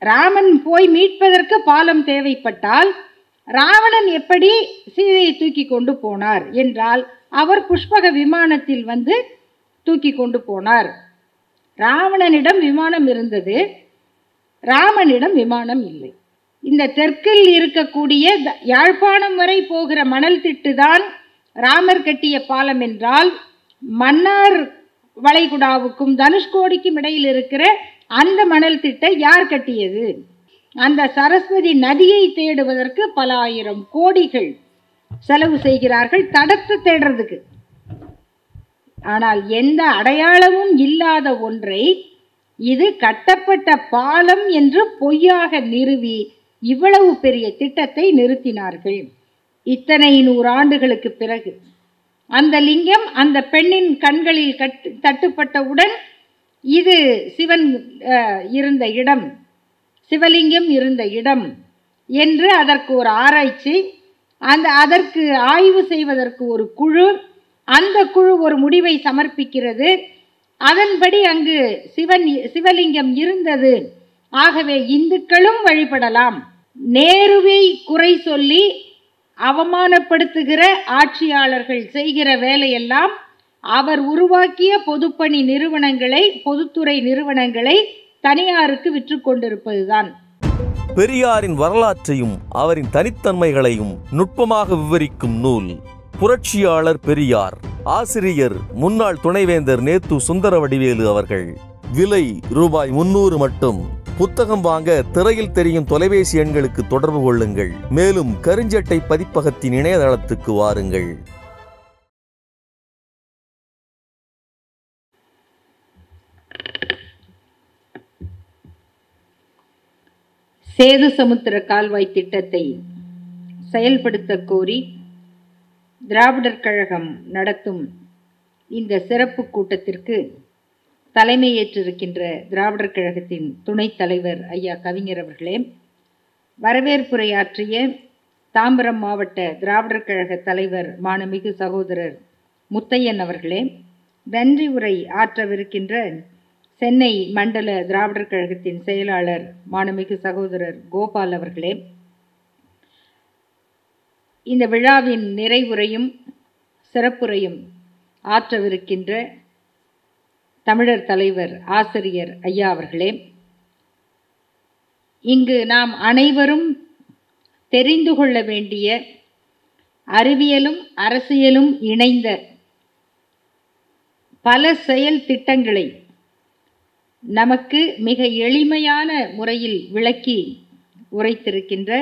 ராமன் போய் மீட்பதற்கு பாலம் தேவைப்பட்டால் ராவணன் எப்படி சீதையை தூக்கி கொண்டு போனார் என்றால் அவர் புஷ்பக விமானத்தில் வந்து தூக்கி கொண்டு போனார் ராவணனிடம் விமானம் இருந்தது ராமனிடம் விமானம் இல்லை இந்த தெற்கில் இருக்கக்கூடிய த- யாழ்ப்பாணம் வரை போகிற மணல் திட்டுதான் ராமர் கட்டிய பாலம் என்றால் மன்னார் வளைகுடாவுக்கும் தனுஷ்கோடிக்கும் இடையில் இருக்கிற அந்த மணல் திட்டை யார் கட்டியது அந்த சரஸ்வதி நதியை தேடுவதற்கு பல ஆயிரம் கோடிகள் செலவு செய்கிறார்கள் தடத்தை தேடுறதுக்கு ஆனால் எந்த அடையாளமும் இல்லாத ஒன்றை இது கட்டப்பட்ட பாலம் என்று பொய்யாக நிறுவி இவ்வளவு பெரிய திட்டத்தை நிறுத்தினார்கள் இத்தனை நூறு ஆண்டுகளுக்கு பிறகு அந்த லிங்கம் அந்த பெண்ணின் கண்களில் கட்டு தட்டுப்பட்டவுடன் இது சிவன் அஹ், இருந்த இடம் சிவலிங்கம் இருந்த இடம் என்று அதற்கு ஒரு ஆராய்ச்சி அந்த அதற்கு ஆய்வு செய்வதற்கு ஒரு குழு அந்த குழு ஒரு முடிவை சமர்ப்பிக்கிறது அதன்படி அங்கு சிவன் சிவலிங்கம் இருந்தது ஆகவே இந்துக்களும் வழிபடலாம் நேருவை குறை சொல்லி அவமானப்படுத்துகிற ஆட்சியாளர்கள் செய்கிற வேலையெல்லாம் அவர் உருவாக்கிய பொதுப்பணி நிறுவனங்களை பொதுத்துறை நிறுவனங்களை தனியாருக்கு விற்று கொண்டிருப்பதுதான் பெரியாரின் வரலாற்றையும் அவரின் தனித்தன்மைகளையும் நுட்பமாக விவரிக்கும் நூல் புரட்சியாளர் பெரியார் ஆசிரியர் முன்னாள் துணைவேந்தர் நேத்து சுந்தரவடிவேலு அவர்கள் விலை ரூபாய் முன்னூறு மட்டும் புத்தகம் வாங்க திரையில் தெரியும் தொலைபேசி எண்களுக்கு தொடர்பு கொள்ளுங்கள் மேலும் கருஞ்சட்டை பதிப்பகத்தின் இணையதளத்துக்கு வாருங்கள் சேது சமுத்திர கால்வாய் திட்டத்தை செயல்படுத்த கோரி திராவிடர் கழகம் நடத்தும் இந்த சிறப்பு கூட்டத்திற்கு தலைமையேற்றிருக்கின்ற திராவிடர் கழகத்தின் துணைத் தலைவர் ஐயா கவிஞர் அவர்களே வரவேற்புரையாற்றிய தாம்பரம் மாவட்ட திராவிடர் கழக தலைவர் மானமிகு சகோதரர் முத்தையன் அவர்களே நன்றி உரை ஆற்றவிருக்கின்ற சென்னை மண்டல திராவிடர் கழகத்தின் செயலாளர் மானமிகு சகோதரர் கோபால் அவர்களே இந்த விழாவின் நிறைவுரையும் சிறப்புரையும் ஆற்றவிருக்கின்ற தமிழர் தலைவர் ஆசிரியர் ஐயா அவர்களே இங்கு நாம் அனைவரும் தெரிந்து கொள்ள வேண்டிய அறிவியலும் அரசியலும் இணைந்த பல செயல் திட்டங்களை நமக்கு மிக எளிமையான முறையில் விளக்கி உரைத்திருக்கின்ற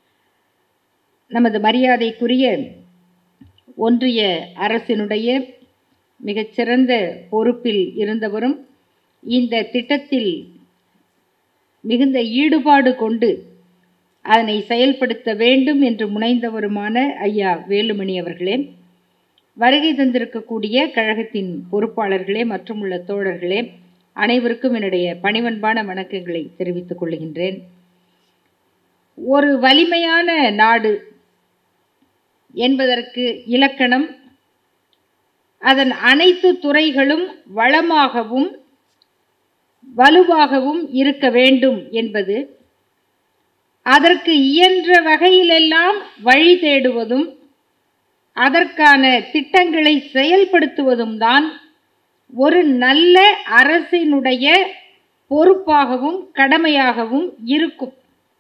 நமது மரியாதைக்குரிய ஒன்றிய அரசினுடைய மிகச்சிறந்த பொறுப்பில் இருந்தவரும் இந்த திட்டத்தில் மிகுந்த ஈடுபாடு கொண்டு அதனை செயல்படுத்த வேண்டும் என்று முனைந்தவருமான ஐயா வேலுமணி அவர்களே வருகை தந்திருக்கக்கூடிய கழகத்தின் பொறுப்பாளர்களே மற்றும் உள்ள தோழர்களே அனைவருக்கும் என்னுடைய பணிவன்பான வணக்கங்களை தெரிவித்துக் கொள்கின்றேன் ஒரு வலிமையான நாடு என்பதற்கு இலக்கணம் அதன் அனைத்து துறைகளும் வளமாகவும் வலுவாகவும் இருக்க வேண்டும் என்பது அதற்கு இயன்ற வகையிலெல்லாம் வழி தேடுவதும் அதற்கான திட்டங்களை செயல்படுத்துவதும் தான் ஒரு நல்ல அரசினுடைய பொறுப்பாகவும் கடமையாகவும் இருக்கும்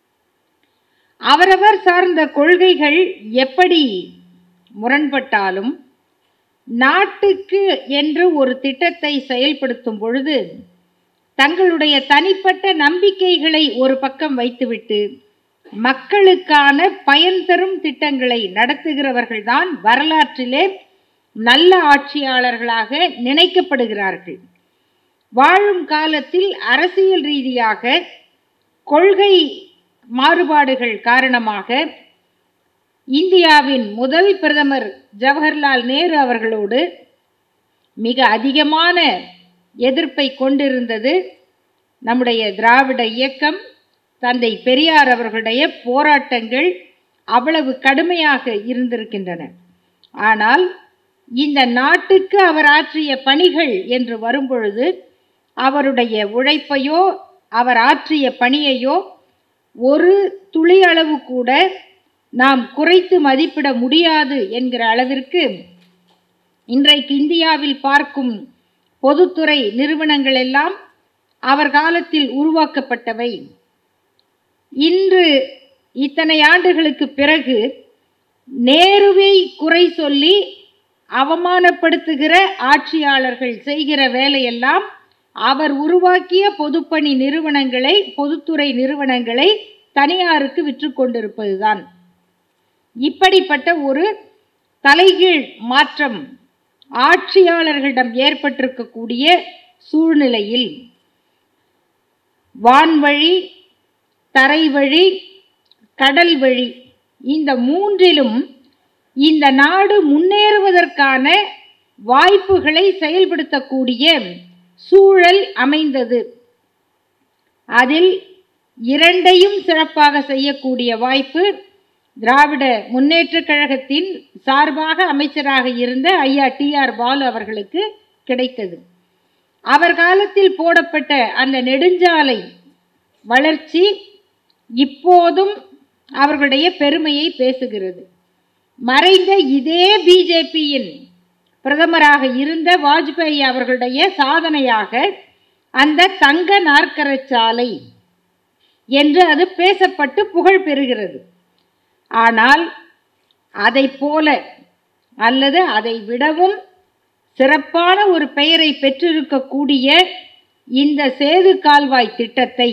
அவரவர் சார்ந்த கொள்கைகள் எப்படி முரண்பட்டாலும் நாட்டுக்கு என்று ஒரு திட்டத்தை செயல்படுத்தும் பொழுது தங்களுடைய தனிப்பட்ட நம்பிக்கைகளை ஒரு பக்கம் வைத்துவிட்டு மக்களுக்கான பயன் தரும் திட்டங்களை நடத்துகிறவர்கள்தான் வரலாற்றிலே நல்ல ஆட்சியாளர்களாக நினைக்கப்படுகிறார்கள் வாழும் காலத்தில் அரசியல் ரீதியாக கொள்கை மாறுபாடுகள் காரணமாக இந்தியாவின் முதல் பிரதமர் ஜவஹர்லால் நேரு அவர்களோடு மிக அதிகமான எதிர்ப்பை கொண்டிருந்தது நம்முடைய திராவிட இயக்கம் தந்தை பெரியார் அவர்களுடைய போராட்டங்கள் அவ்வளவு கடுமையாக இருந்திருக்கின்றன ஆனால் இந்த நாட்டுக்கு அவர் ஆற்றிய பணிகள் என்று வரும்பொழுது அவருடைய உழைப்பையோ அவர் ஆற்றிய பணியையோ ஒரு துளி அளவு கூட நாம் குறைத்து மதிப்பிட முடியாது என்கிற அளவிற்கு இன்றைக்கு இந்தியாவில் பார்க்கும் பொதுத்துறை நிறுவனங்கள் எல்லாம் அவர் காலத்தில் உருவாக்கப்பட்டவை இன்று இத்தனை ஆண்டுகளுக்கு பிறகு நேருவை குறை சொல்லி அவமானப்படுத்துகிற ஆட்சியாளர்கள் செய்கிற வேலையெல்லாம் அவர் உருவாக்கிய பொதுப்பணி நிறுவனங்களை பொதுத்துறை நிறுவனங்களை தனியாருக்கு விற்று கொண்டிருப்பதுதான் இப்படிப்பட்ட ஒரு தலைகீழ் மாற்றம் ஆட்சியாளர்களிடம் ஏற்பட்டிருக்கக்கூடிய சூழ்நிலையில் வான்வழி தரைவழி கடல் வழி இந்த மூன்றிலும் இந்த நாடு முன்னேறுவதற்கான வாய்ப்புகளை செயல்படுத்தக்கூடிய சூழல் அமைந்தது அதில் இரண்டையும் சிறப்பாக செய்யக்கூடிய வாய்ப்பு திராவிட முன்னேற்றக் கழகத்தின் சார்பாக அமைச்சராக இருந்த ஐயா டி ஆர் பாலு அவர்களுக்கு கிடைத்தது அவர் காலத்தில் போடப்பட்ட அந்த நெடுஞ்சாலை வளர்ச்சி இப்போதும் அவர்களுடைய பெருமையை பேசுகிறது மறைந்த இதே பிஜேபியின் பிரதமராக இருந்த வாஜ்பாய் அவர்களுடைய சாதனையாக அந்த தங்க நாற்கர சாலை என்று அது பேசப்பட்டு புகழ் பெறுகிறது ஆனால் அதை போல அல்லது அதை விடவும் சிறப்பான ஒரு பெயரை பெற்றிருக்கக்கூடிய இந்த சேது கால்வாய் திட்டத்தை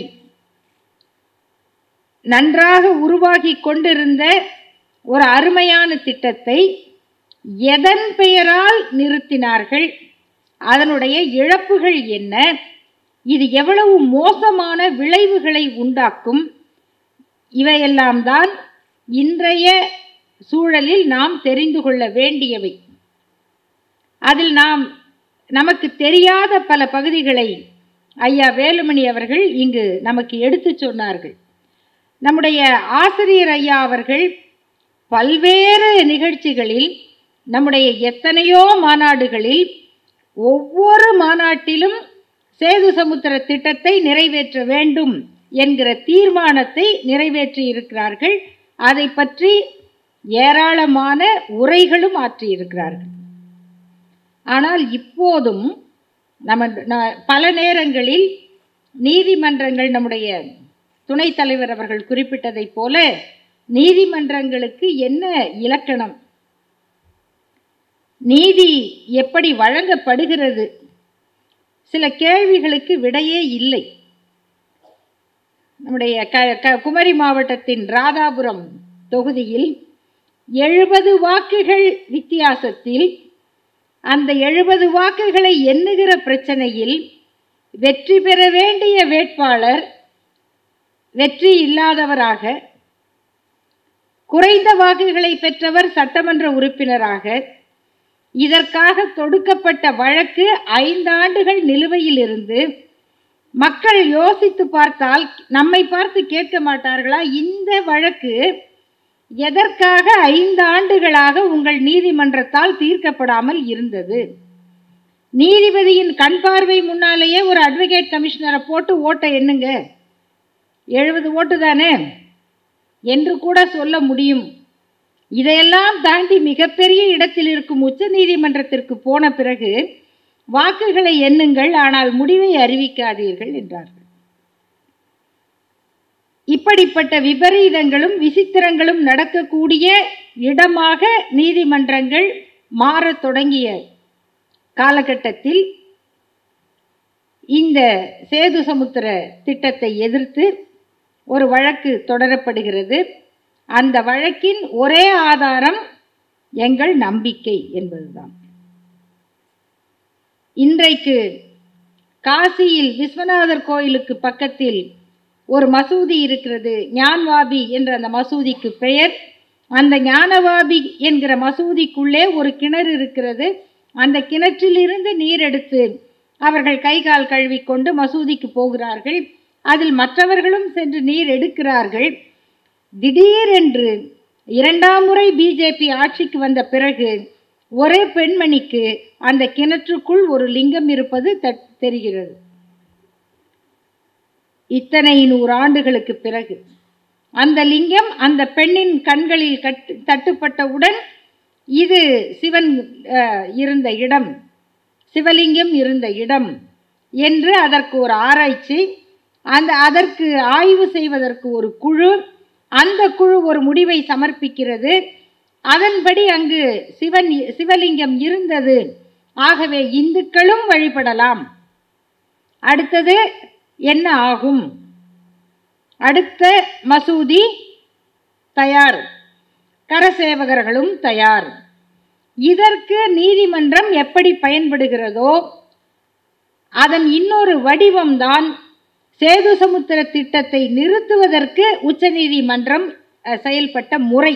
நன்றாக உருவாகி கொண்டிருந்த ஒரு அருமையான திட்டத்தை எதன் பெயரால் நிறுத்தினார்கள் அதனுடைய இழப்புகள் என்ன இது எவ்வளவு மோசமான விளைவுகளை உண்டாக்கும் இவையெல்லாம் தான் இன்றைய சூழலில் நாம் தெரிந்து கொள்ள வேண்டியவை அதில் நாம் நமக்கு தெரியாத பல பகுதிகளை ஐயா வேலுமணி அவர்கள் இங்கு நமக்கு எடுத்து சொன்னார்கள் நம்முடைய ஆசிரியர் ஐயா அவர்கள் பல்வேறு நிகழ்ச்சிகளில் நம்முடைய எத்தனையோ மாநாடுகளில் ஒவ்வொரு மாநாட்டிலும் சேது சமுத்திர திட்டத்தை நிறைவேற்ற வேண்டும் என்கிற தீர்மானத்தை நிறைவேற்றி இருக்கிறார்கள் அதை பற்றி ஏராளமான உரைகளும் ஆற்றியிருக்கிறார்கள் ஆனால் இப்போதும் நம்ம ந- பல நேரங்களில் நீதிமன்றங்கள் நம்முடைய துணைத் தலைவர் அவர்கள் குறிப்பிட்டதைப் போல நீதிமன்றங்களுக்கு என்ன இலக்கணம் நீதி எப்படி வழங்கப்படுகிறது சில கேள்விகளுக்கு விடையே இல்லை நம்முடைய க க குமரி மாவட்டத்தின் ராதாபுரம் தொகுதியில் எழுபது வாக்குகள் வித்தியாசத்தில் அந்த எழுபது வாக்குகளை எண்ணுகிற பிரச்சனையில் வெற்றி பெற வேண்டிய வேட்பாளர் வெற்றி இல்லாதவராக குறைந்த வாக்குகளை பெற்றவர் சட்டமன்ற உறுப்பினராக இதற்காக தொடுக்கப்பட்ட வழக்கு ஐந்தாண்டுகள் நிலுவையில் இருந்து மக்கள் யோசித்து பார்த்தால் நம்மை பார்த்து கேட்க மாட்டார்களா இந்த வழக்கு எதற்காக ஐந்து ஆண்டுகளாக உங்கள் நீதிமன்றத்தால் தீர்க்கப்படாமல் இருந்தது நீதிபதியின் கண் பார்வை முன்னாலேயே ஒரு அட்வொகேட் கமிஷனரை போட்டு ஓட்டை எண்ணுங்க எழுபது ஓட்டு தானே என்று கூட சொல்ல முடியும் இதையெல்லாம் தாண்டி மிகப்பெரிய இடத்தில் இருக்கும் உச்ச நீதிமன்றத்திற்கு போன பிறகு வாக்குகளை எண்ணுங்கள் ஆனால் முடிவை அறிவிக்காதீர்கள் என்றார்கள் இப்படிப்பட்ட விபரீதங்களும் விசித்திரங்களும் நடக்கக்கூடிய இடமாக நீதிமன்றங்கள் மாறத் தொடங்கிய காலகட்டத்தில் இந்த சேது சமுத்திர திட்டத்தை எதிர்த்து ஒரு வழக்கு தொடரப்படுகிறது அந்த வழக்கின் ஒரே ஆதாரம் எங்கள் நம்பிக்கை என்பதுதான் இன்றைக்கு காசியில் விஸ்வநாதர் கோயிலுக்கு பக்கத்தில் ஒரு மசூதி இருக்கிறது ஞான்வாபி என்ற அந்த மசூதிக்கு பெயர் அந்த ஞானவாபி என்கிற மசூதிக்குள்ளே ஒரு கிணறு இருக்கிறது அந்த கிணற்றிலிருந்து நீர் எடுத்து அவர்கள் கை கால் கழுவிக்கொண்டு மசூதிக்கு போகிறார்கள் அதில் மற்றவர்களும் சென்று நீர் எடுக்கிறார்கள் திடீரென்று இரண்டாம் முறை பிஜேபி ஆட்சிக்கு வந்த பிறகு ஒரே பெண்மணிக்கு அந்த கிணற்றுக்குள் ஒரு லிங்கம் இருப்பது தட்- தெரிகிறது இத்தனை நூறு ஆண்டுகளுக்கு பிறகு அந்த லிங்கம் அந்த பெண்ணின் கண்களில் கட்டு தட்டுப்பட்டவுடன் இது சிவன் அஹ், இருந்த இடம் சிவலிங்கம் இருந்த இடம் என்று அதற்கு ஒரு ஆராய்ச்சி அந்த அதற்கு ஆய்வு செய்வதற்கு ஒரு குழு அந்த குழு ஒரு முடிவை சமர்ப்பிக்கிறது அதன்படி அங்கு சிவன் சிவலிங்கம் இருந்தது ஆகவே இந்துக்களும் வழிபடலாம் அடுத்தது என்ன ஆகும் அடுத்த மசூதி தயார் கரசேவகர்களும் தயார் இதற்கு நீதிமன்றம் எப்படி பயன்படுகிறதோ அதன் இன்னொரு வடிவம்தான் சேது சமுத்திர திட்டத்தை நிறுத்துவதற்கு உச்சநீதிமன்றம் அஹ், செயல்பட்ட முறை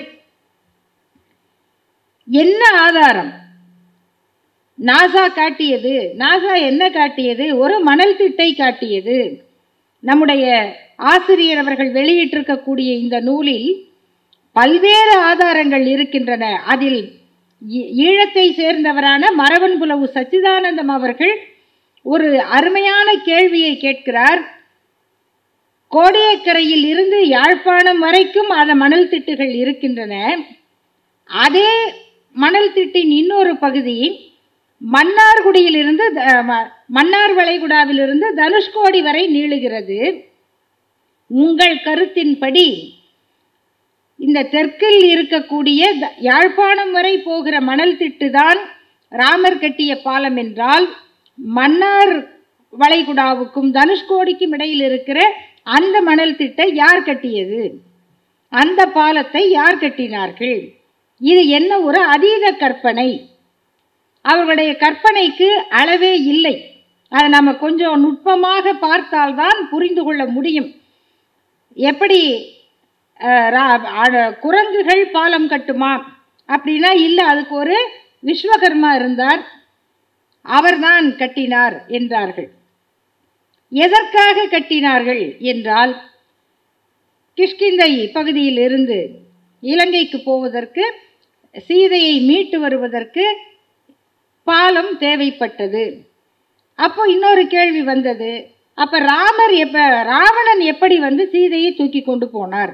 என்ன ஆதாரம் நாசா காட்டியது நாசா என்ன காட்டியது ஒரு மணல் திட்டை காட்டியது நம்முடைய ஆசிரியர் அவர்கள் வெளியிட்டிருக்கக்கூடிய இந்த நூலில் பல்வேறு ஆதாரங்கள் இருக்கின்றன அதில் ஈ- ஈழத்தை சேர்ந்தவரான மரவன் புலவு சச்சிதானந்தம் அவர்கள் ஒரு அருமையான கேள்வியை கேட்கிறார் கோடியக்கரையில் இருந்து யாழ்ப்பாணம் வரைக்கும் அந்த மணல் திட்டுகள் இருக்கின்றன அதே மணல் திட்டின் இன்னொரு பகுதி மன்னார்குடியிலிருந்து த- ம- மன்னார் வளைகுடாவிலிருந்து தனுஷ்கோடி வரை நீளுகிறது உங்கள் கருத்தின்படி இந்த தெற்கில் இருக்கக்கூடிய த- யாழ்ப்பாணம் வரை போகிற மணல் திட்டுதான் ராமர் கட்டிய பாலம் என்றால் மன்னார் வளைகுடாவுக்கும் தனுஷ்கோடிக்கும் இடையில் இருக்கிற அந்த மணல் திட்டை யார் கட்டியது அந்த பாலத்தை யார் கட்டினார்கள் இது என்ன ஒரு அதீத கற்பனை அவர்களுடைய கற்பனைக்கு அளவே இல்லை அதை நம்ம கொஞ்சம் நுட்பமாக பார்த்தால்தான் புரிந்து கொள்ள முடியும் எப்படி அஹ், ரா- ஆட- குரங்குகள் பாலம் கட்டுமா அப்படின்னா இல்லை அதுக்கு ஒரு விஸ்வகர்மா இருந்தார் அவர்தான் கட்டினார் என்றார்கள் எதற்காக கட்டினார்கள் என்றால் கிஷ்கிந்தை பகுதியில் இருந்து இலங்கைக்கு போவதற்கு சீதையை மீட்டு வருவதற்கு பாலம் தேவைப்பட்டது அப்போ இன்னொரு கேள்வி வந்தது அப்ப ராமர் எப்ப ராவணன் எப்படி வந்து சீதையை தூக்கி கொண்டு போனார்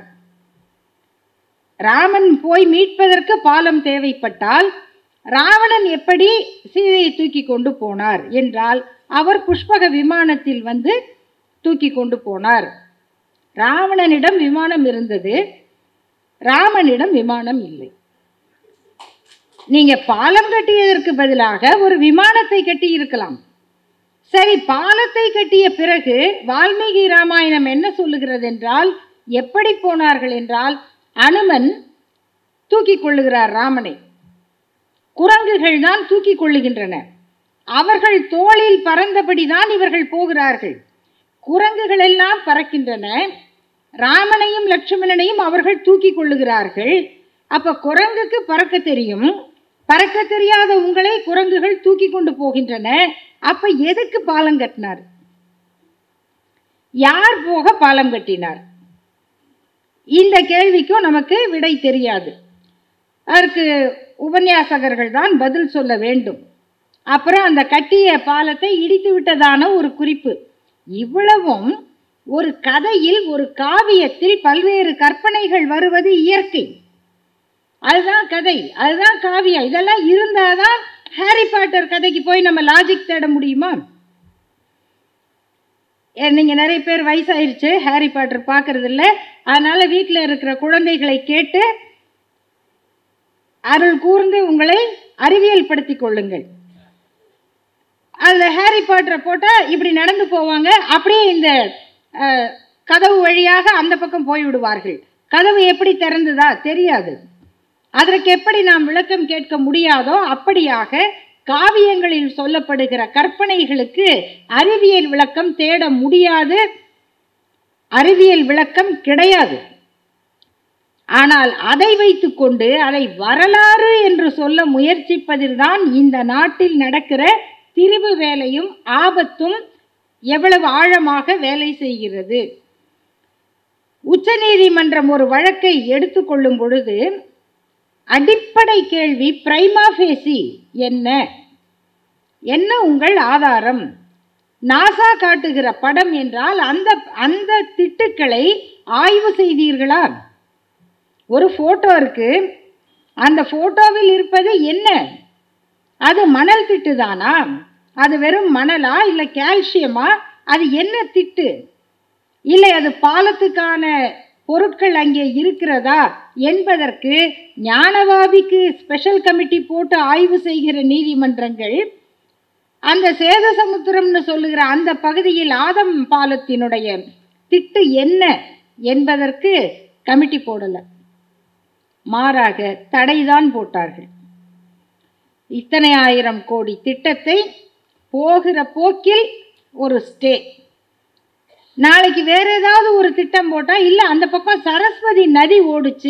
ராமன் போய் மீட்பதற்கு பாலம் தேவைப்பட்டால் ராவணன் எப்படி சீதையை தூக்கி கொண்டு போனார் என்றால் அவர் புஷ்பக விமானத்தில் வந்து தூக்கி கொண்டு போனார் ராவணனிடம் விமானம் இருந்தது ராமனிடம் விமானம் இல்லை நீங்க பாலம் கட்டியதற்கு பதிலாக ஒரு விமானத்தை கட்டி இருக்கலாம் சரி பாலத்தை கட்டிய பிறகு வால்மீகி ராமாயணம் என்ன சொல்லுகிறது என்றால் எப்படி போனார்கள் என்றால் அனுமன் தூக்கிக் கொள்ளுகிறார் ராமனை குரங்குகள் தான் தூக்கிக் கொள்ளுகின்றன அவர்கள் தோளில் பறந்தபடிதான் இவர்கள் போகிறார்கள் குரங்குகள் எல்லாம் பறக்கின்றன ராமனையும் லட்சுமணனையும் அவர்கள் தூக்கிக் கொள்ளுகிறார்கள் அப்ப குரங்குக்கு பறக்க தெரியும் பறக்க தெரியாத உங்களை குரங்குகள் தூக்கி கொண்டு போகின்றன அப்ப எதுக்கு பாலம் கட்டினார் யார் போக பாலம் கட்டினார் இந்த கேள்விக்கும் நமக்கு விடை தெரியாது அதற்கு உபன்யாசகர்கள் தான் பதில் சொல்ல வேண்டும் அப்புறம் அந்த கட்டிய பாலத்தை இடித்து விட்டதான ஒரு குறிப்பு இவ்வளவும் ஒரு கதையில் ஒரு காவியத்தில் பல்வேறு கற்பனைகள் வருவது இயற்கை அதுதான் கதை அதுதான் காவியம் இதெல்லாம் இருந்தாதான் ஹாரி பாட்டர் கதைக்கு போய் நம்ம லாஜிக் தேட முடியுமா ஏ, நீங்க நிறைய பேர் வயசாயிருச்சு ஹாரி பாட்டர் பார்க்கறது இல்ல அதனால வீட்டில் இருக்கிற குழந்தைகளை கேட்டு அருள் கூர்ந்து உங்களை அறிவியல் படுத்திக் கொள்ளுங்கள் அதில் ஹாரி பாட்டரை போட்டால் இப்படி நடந்து போவாங்க அப்படியே இந்த அஹ், கதவு வழியாக அந்த பக்கம் போய் விடுவார்கள் கதவு எப்படி திறந்ததா தெரியாது அதற்கு எப்படி நாம் விளக்கம் கேட்க முடியாதோ அப்படியாக காவியங்களில் சொல்லப்படுகிற கற்பனைகளுக்கு அறிவியல் விளக்கம் தேட முடியாது அறிவியல் விளக்கம் கிடையாது ஆனால் அதை வைத்துக்கொண்டு அதை வரலாறு என்று சொல்ல முயற்சிப்பதில்தான் இந்த நாட்டில் நடக்கிற திரிவு வேலையும் ஆபத்தும் எவ்வளவு ஆழமாக வேலை செய்கிறது உச்சநீதிமன்றம் ஒரு வழக்கை எடுத்துக்கொள்ளும் பொழுது அடிப்படை கேள்வி பிரைமா ஃபேசி என்ன என்ன உங்கள் ஆதாரம் நாசா காட்டுகிற படம் என்றால் அந்த அந்த திட்டுக்களை ஆய்வு செய்தீர்களா ஒரு போட்டோ இருக்கு அந்த போட்டோவில் இருப்பது என்ன அது மணல் திட்டு தானா அது வெறும் மணலா இல்லை கால்சியமா அது என்ன திட்டு இல்லை அது பாலத்துக்கான பொருட்கள் அங்கே இருக்கிறதா என்பதற்கு ஞானவாபிக்கு ஸ்பெஷல் கமிட்டி போட்டு ஆய்வு செய்கிற நீதிமன்றங்கள் அந்த சேதசமுத்திரம்னு சொல்லுகிற அந்த பகுதியில் ஆதம் பாலத்தினுடைய திட்டு என்ன என்பதற்கு கமிட்டி போடலை மாறாக தடைதான் போட்டார்கள் இத்தனை ஆயிரம் கோடி திட்டத்தை போகிற போக்கில் ஒரு ஸ்டே நாளைக்கு வேற ஏதாவது ஒரு திட்டம் போட்டால் இல்லை அந்த பக்கம் சரஸ்வதி நதி ஓடுச்சு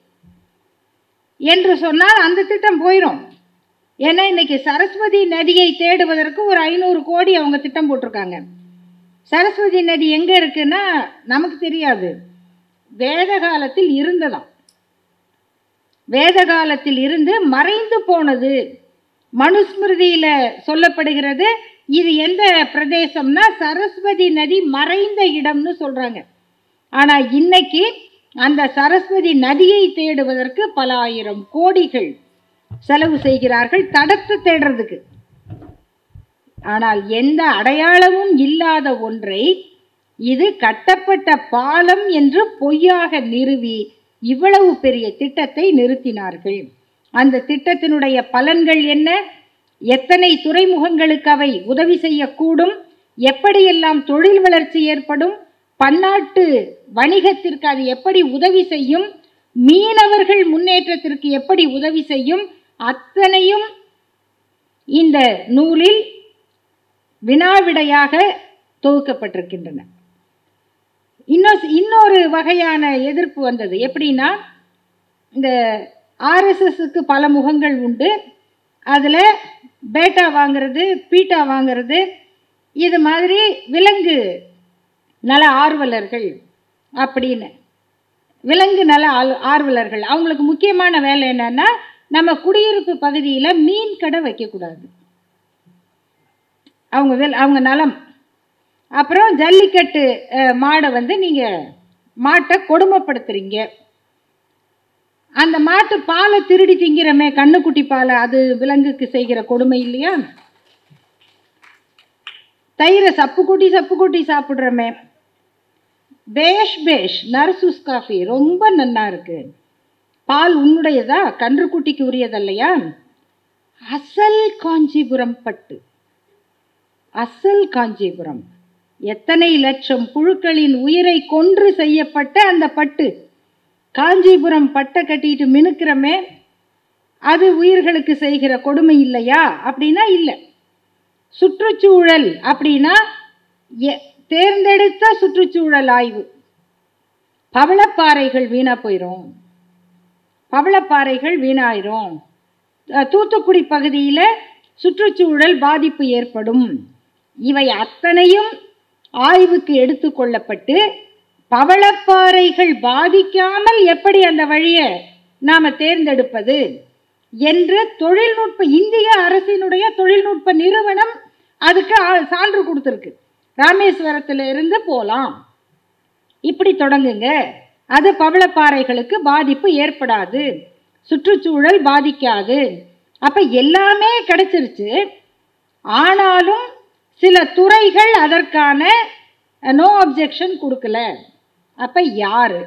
என்று சொன்னால் அந்த திட்டம் போயிடும் ஏன்னா இன்னைக்கு சரஸ்வதி நதியை தேடுவதற்கு ஒரு ஐநூறு கோடி அவங்க திட்டம் போட்டிருக்காங்க சரஸ்வதி நதி எங்கே இருக்குன்னா நமக்கு தெரியாது வேத காலத்தில் இருந்ததாம் வேத காலத்தில் இருந்து மறைந்து போனது மனுஸ்மிருதியில சொல்லப்படுகிறது இது எந்த பிரதேசம்னா சரஸ்வதி நதி மறைந்த இடம்னு சொல்றாங்க ஆனா இன்னைக்கு அந்த சரஸ்வதி நதியை தேடுவதற்கு பல ஆயிரம் கோடிகள் செலவு செய்கிறார்கள் தடத்தை தேடுறதுக்கு ஆனால் எந்த அடையாளமும் இல்லாத ஒன்றை இது கட்டப்பட்ட பாலம் என்று பொய்யாக நிறுவி இவ்வளவு பெரிய திட்டத்தை நிறுத்தினார்கள் அந்த திட்டத்தினுடைய பலன்கள் என்ன எத்தனை துறைமுகங்களுக்கு அவை உதவி செய்யக்கூடும் எப்படியெல்லாம் தொழில் வளர்ச்சி ஏற்படும் பன்னாட்டு வணிகத்திற்கு அது எப்படி உதவி செய்யும் மீனவர்கள் முன்னேற்றத்திற்கு எப்படி உதவி செய்யும் அத்தனையும் இந்த நூலில் வினாவிடையாக தொகுக்கப்பட்டிருக்கின்றன இன்னொரு இன்னொரு வகையான எதிர்ப்பு வந்தது எப்படின்னா இந்த ஆர்எஸ்எஸ்க்கு பல முகங்கள் உண்டு அதில் பேட்டா வாங்கிறது பீட்டா வாங்கிறது இது மாதிரி விலங்கு நல ஆர்வலர்கள் அப்படின்னு விலங்கு நல ஆல்- ஆர்வலர்கள் அவங்களுக்கு முக்கியமான வேலை என்னன்னா நம்ம குடியிருப்பு பகுதியில் மீன் கடை வைக்கக்கூடாது அவங்க வில் அவங்க நலம் அப்புறம் ஜல்லிக்கட்டு அஹ், மாடை வந்து நீங்கள் மாட்டை கொடுமைப்படுத்துறீங்க அந்த மாட்டு பாலை திருடி திங்கிறமே கண்ணுக்குட்டி பாலை அது விலங்குக்கு செய்கிற கொடுமை இல்லையா தயிரை சப்பு கூட்டி சப்பு கூட்டி சாப்பிட்றோமே பேஷ் பேஷ் நர்சூஸ் காஃபி ரொம்ப நன்னா இருக்கு பால் உன்னுடையதா கன்றுக்குட்டிக்கு உரியதல்லையா அசல் காஞ்சிபுரம் பட்டு அசல் காஞ்சிபுரம் எத்தனை லட்சம் புழுக்களின் உயிரை கொன்று செய்யப்பட்ட அந்த பட்டு காஞ்சிபுரம் பட்டை கட்டிட்டு மினுக்கிறமே அது உயிர்களுக்கு செய்கிற கொடுமை இல்லையா அப்படின்னா இல்லை சுற்றுச்சூழல் அப்படின்னா எ- தேர்ந்தெடுத்த சுற்றுச்சூழல் ஆய்வு பவளப்பாறைகள் வீணா போயிடும் பவளப்பாறைகள் வீணாயிரும் அஹ் தூத்துக்குடி பகுதியில் சுற்றுச்சூழல் பாதிப்பு ஏற்படும் இவை அத்தனையும் ஆய்வுக்கு எடுத்துக்கொள்ளப்பட்டு பவளப்பாறைகள் பாதிக்காமல் எப்படி அந்த வழியை நாம் தேர்ந்தெடுப்பது என்று தொழில்நுட்ப இந்திய அரசினுடைய தொழில்நுட்ப நிறுவனம் அதுக்கு ஆ- சான்று கொடுத்துருக்கு ராமேஸ்வரத்துல இருந்து போகலாம் இப்படி தொடங்குங்க அது பவளப்பாறைகளுக்கு பாதிப்பு ஏற்படாது சுற்றுச்சூழல் பாதிக்காது அப்ப எல்லாமே கிடைச்சிருச்சு ஆனாலும் சில துறைகள் அதற்கான நோ அப்ஜெக்ஷன் கொடுக்கல அப்ப யாரு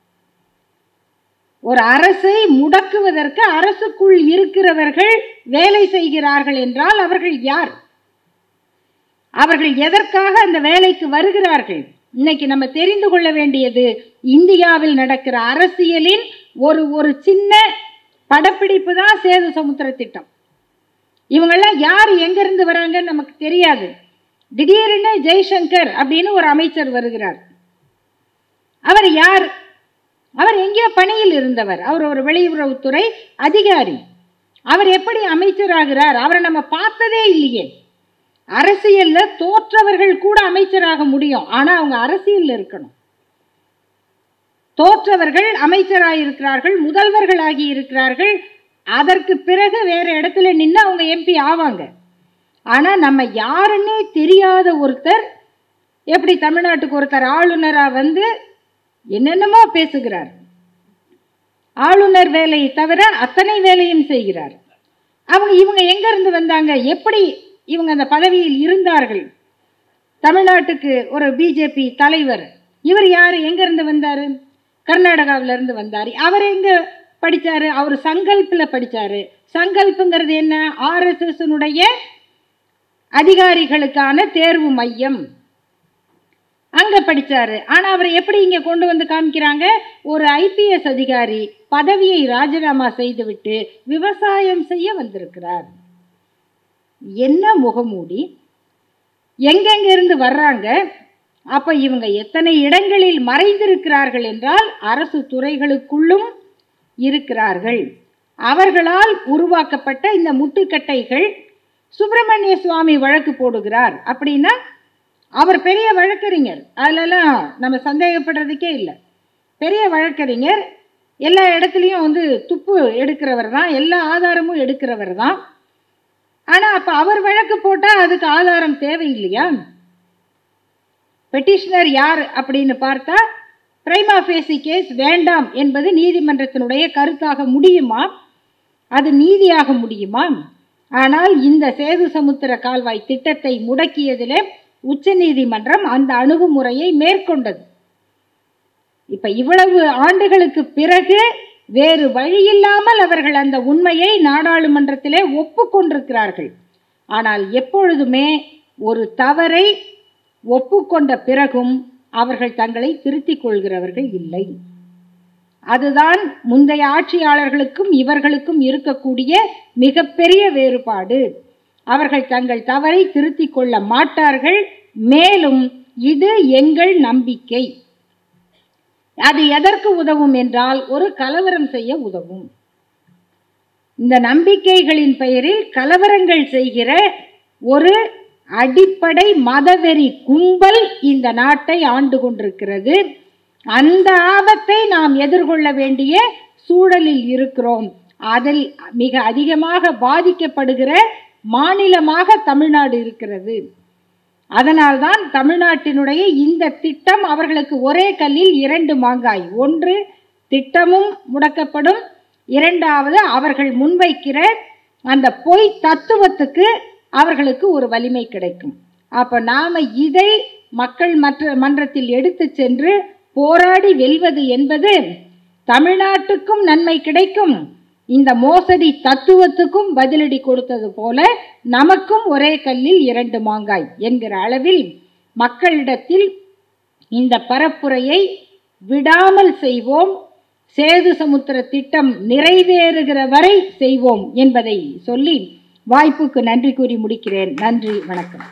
ஒரு அரசை முடக்குவதற்கு அரசுக்குள் இருக்கிறவர்கள் வேலை செய்கிறார்கள் என்றால் அவர்கள் யார் அவர்கள் எதற்காக அந்த வேலைக்கு வருகிறார்கள் இன்னைக்கு நம்ம தெரிந்து கொள்ள வேண்டியது இந்தியாவில் நடக்கிற அரசியலின் ஒரு ஒரு சின்ன படப்பிடிப்பு தான் சேது சமுத்திர திட்டம் இவங்கெல்லாம் யார் எங்கிருந்து வராங்கன்னு நமக்கு தெரியாது திடீர்னு ஜெய்சங்கர் அப்படின்னு ஒரு அமைச்சர் வருகிறார் அவர் யார் அவர் எங்கேயோ பணியில் இருந்தவர் அவர் ஒரு வெளியுறவுத்துறை அதிகாரி அவர் எப்படி அமைச்சராகிறார் அவரை நம்ம பார்த்ததே இல்லையே அரசியல்ல தோற்றவர்கள் கூட அமைச்சராக முடியும் ஆனா அவங்க அரசியல்ல இருக்கணும் தோற்றவர்கள் அமைச்சராக இருக்கிறார்கள் முதல்வர்களாகி இருக்கிறார்கள் அதற்கு பிறகு வேற இடத்துல நின்று அவங்க எம்பி ஆவாங்க ஆனால் நம்ம யாருன்னே தெரியாத ஒருத்தர் எப்படி தமிழ்நாட்டுக்கு ஒருத்தர் ஆளுநராக வந்து என்னென்னமோ பேசுகிறார் ஆளுநர் வேலையை தவிர அத்தனை வேலையும் செய்கிறார் அவங்க இவங்க எங்கேருந்து வந்தாங்க எப்படி இவங்க அந்த பதவியில் இருந்தார்கள் தமிழ்நாட்டுக்கு ஒரு பிஜேபி தலைவர் இவர் யார் எங்கேருந்து வந்தார் கர்நாடகாவிலேருந்து வந்தார் அவர் எங்கே படித்தார் அவர் சங்கல்பில் படித்தார் சங்கல்ப்புங்கிறது என்ன ஆர்எஸ்எஸ்னுடைய அதிகாரிகளுக்கான தேர்வு மையம் அங்கே படித்தார் ஆனால் அவர் எப்படி இங்கே கொண்டு வந்து காமிக்கிறாங்க ஒரு ஐபிஎஸ் அதிகாரி பதவியை ராஜினாமா செய்துவிட்டு விவசாயம் செய்ய வந்திருக்கிறார் என்ன முகமூடி எங்கெங்க இருந்து வர்றாங்க அப்ப இவங்க எத்தனை இடங்களில் மறைந்திருக்கிறார்கள் என்றால் அரசு துறைகளுக்குள்ளும் இருக்கிறார்கள் அவர்களால் உருவாக்கப்பட்ட இந்த முட்டுக்கட்டைகள் சுப்பிரமணிய சுவாமி வழக்கு போடுகிறார் அப்படின்னா அவர் பெரிய வழக்கறிஞர் அதிலெல்லாம் நம்ம சந்தேகப்படுறதுக்கே இல்லை பெரிய வழக்கறிஞர் எல்லா இடத்துலையும் வந்து துப்பு எடுக்கிறவர் தான் எல்லா ஆதாரமும் எடுக்கிறவர் தான் ஆனால் அப்போ அவர் வழக்கு போட்டால் அதுக்கு ஆதாரம் தேவையில்லையா பெட்டிஷனர் யார் அப்படின்னு பார்த்தா பிரைமா ஃபேசி கேஸ் வேண்டாம் என்பது நீதிமன்றத்தினுடைய கருத்தாக முடியுமா அது நீதியாக முடியுமா ஆனால் இந்த சேது சமுத்திர கால்வாய் திட்டத்தை முடக்கியதிலே உச்சநீதிமன்றம் அந்த அணுகுமுறையை மேற்கொண்டது இப்ப இவ்வளவு ஆண்டுகளுக்கு பிறகு வேறு வழியில்லாமல் அவர்கள் அந்த உண்மையை நாடாளுமன்றத்திலே ஒப்புக்கொண்டிருக்கிறார்கள் ஆனால் எப்பொழுதுமே ஒரு தவறை ஒப்புக்கொண்ட பிறகும் அவர்கள் தங்களை திருத்திக் கொள்கிறவர்கள் இல்லை அதுதான் முந்தைய ஆட்சியாளர்களுக்கும் இவர்களுக்கும் இருக்கக்கூடிய மிகப்பெரிய வேறுபாடு அவர்கள் தங்கள் தவறை திருத்திக் கொள்ள மாட்டார்கள் மேலும் இது எங்கள் நம்பிக்கை அது எதற்கு உதவும் என்றால் ஒரு கலவரம் செய்ய உதவும் இந்த நம்பிக்கைகளின் பெயரில் கலவரங்கள் செய்கிற ஒரு அடிப்படை மதவெறி கும்பல் இந்த நாட்டை ஆண்டு கொண்டிருக்கிறது அந்த ஆபத்தை நாம் எதிர்கொள்ள வேண்டிய சூழலில் இருக்கிறோம் அதில் மிக அதிகமாக பாதிக்கப்படுகிற மாநிலமாக தமிழ்நாடு இருக்கிறது அதனால்தான் தமிழ்நாட்டினுடைய இந்த திட்டம் அவர்களுக்கு ஒரே கல்லில் இரண்டு மாங்காய் ஒன்று திட்டமும் முடக்கப்படும் இரண்டாவது அவர்கள் முன்வைக்கிற அந்த பொய் தத்துவத்துக்கு அவர்களுக்கு ஒரு வலிமை கிடைக்கும் அப்போ நாம் இதை மக்கள் மற்ற மன்றத்தில் எடுத்து சென்று போராடி வெல்வது என்பது தமிழ்நாட்டுக்கும் நன்மை கிடைக்கும் இந்த மோசடி தத்துவத்துக்கும் பதிலடி கொடுத்தது போல நமக்கும் ஒரே கல்லில் இரண்டு மாங்காய் என்கிற அளவில் மக்களிடத்தில் இந்த பரப்புரையை விடாமல் செய்வோம் சேது சமுத்திர திட்டம் நிறைவேறுகிற வரை செய்வோம் என்பதை சொல்லி வாய்ப்புக்கு நன்றி கூறி முடிக்கிறேன் நன்றி வணக்கம்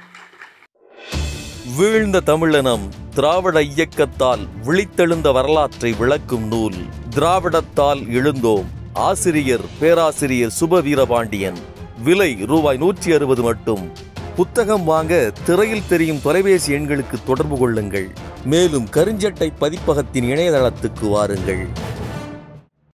வீழ்ந்த தமிழினம் திராவிட இயக்கத்தால் விழித்தெழுந்த வரலாற்றை விளக்கும் நூல் திராவிடத்தால் எழுந்தோம் ஆசிரியர் பேராசிரியர் சுப வீரபாண்டியன் விலை ரூபாய் நூற்றி அறுபது மட்டும் புத்தகம் வாங்க திரையில் தெரியும் தொலைபேசி எண்களுக்கு தொடர்பு கொள்ளுங்கள் மேலும் கருஞ்சட்டை பதிப்பகத்தின் இணையதளத்துக்கு வாருங்கள்